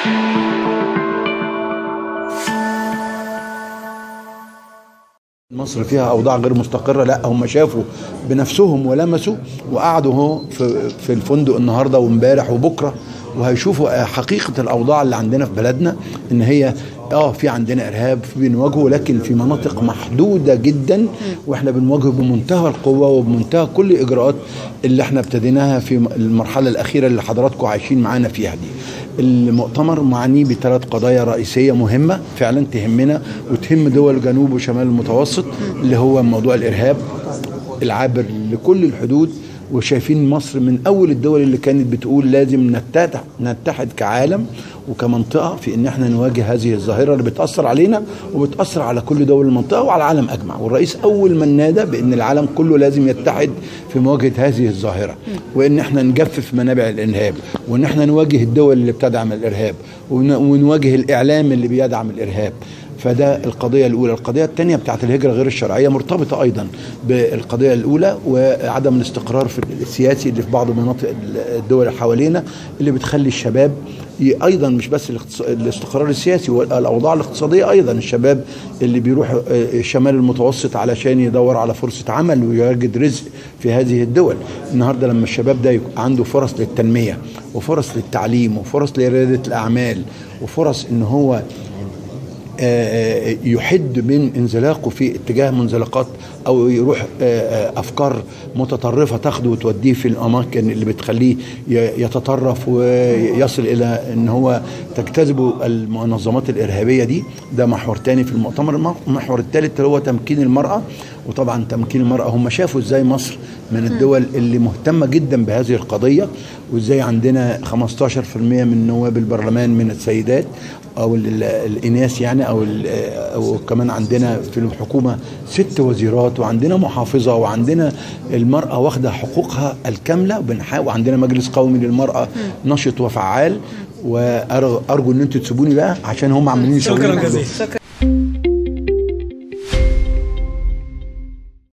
مصر فيها اوضاع غير مستقره لا هم شافوا بنفسهم ولمسوا وقعدوا اهو في في الفندق النهارده وامبارح وبكره وهيشوفوا حقيقه الاوضاع اللي عندنا في بلدنا ان هي اه في عندنا ارهاب في بنواجهه لكن في مناطق محدوده جدا واحنا بنواجهه بمنتهى القوه وبمنتهى كل الاجراءات اللي احنا ابتديناها في المرحله الاخيره اللي حضراتكم عايشين معانا فيها دي. المؤتمر معني بثلاث قضايا رئيسيه مهمه فعلا تهمنا وتهم دول جنوب وشمال المتوسط اللي هو موضوع الارهاب العابر لكل الحدود وشايفين مصر من اول الدول اللي كانت بتقول لازم نتحد نتحد كعالم وكمنطقه في ان احنا نواجه هذه الظاهره اللي بتاثر علينا وبتاثر على كل دول المنطقه وعلى العالم اجمع والرئيس اول من نادى بان العالم كله لازم يتحد في مواجهه هذه الظاهره وان احنا نجفف منابع الارهاب وان احنا نواجه الدول اللي بتدعم الارهاب ونواجه الاعلام اللي بيدعم الارهاب فده القضية الأولى القضية الثانية بتاعت الهجرة غير الشرعية مرتبطة أيضا بالقضية الأولى وعدم الاستقرار في السياسي اللي في بعض مناطق الدول اللي حوالينا اللي بتخلي الشباب ايضا مش بس الاستقرار السياسي والاوضاع الاقتصاديه ايضا الشباب اللي بيروح الشمال المتوسط علشان يدور على فرصه عمل ويجد رزق في هذه الدول النهارده لما الشباب ده يبقى عنده فرص للتنميه وفرص للتعليم وفرص لرياده الاعمال وفرص ان هو يحد من انزلاقه في اتجاه منزلقات او يروح افكار متطرفه تاخده وتوديه في الاماكن اللي بتخليه يتطرف ويصل الى ان هو تجتذبه المنظمات الارهابيه دي ده محور تاني في المؤتمر المحور الثالث هو تمكين المراه وطبعا تمكين المراه هم شافوا ازاي مصر من الدول اللي مهتمه جدا بهذه القضيه وازاي عندنا 15% من نواب البرلمان من السيدات او الاناث يعني او او كمان عندنا في الحكومه ست وزيرات وعندنا محافظه وعندنا المراه واخده حقوقها الكامله وعندنا مجلس قومي للمراه نشط وفعال وارجو ان انتوا تسيبوني بقى عشان هم عمالين شكرا جزيلا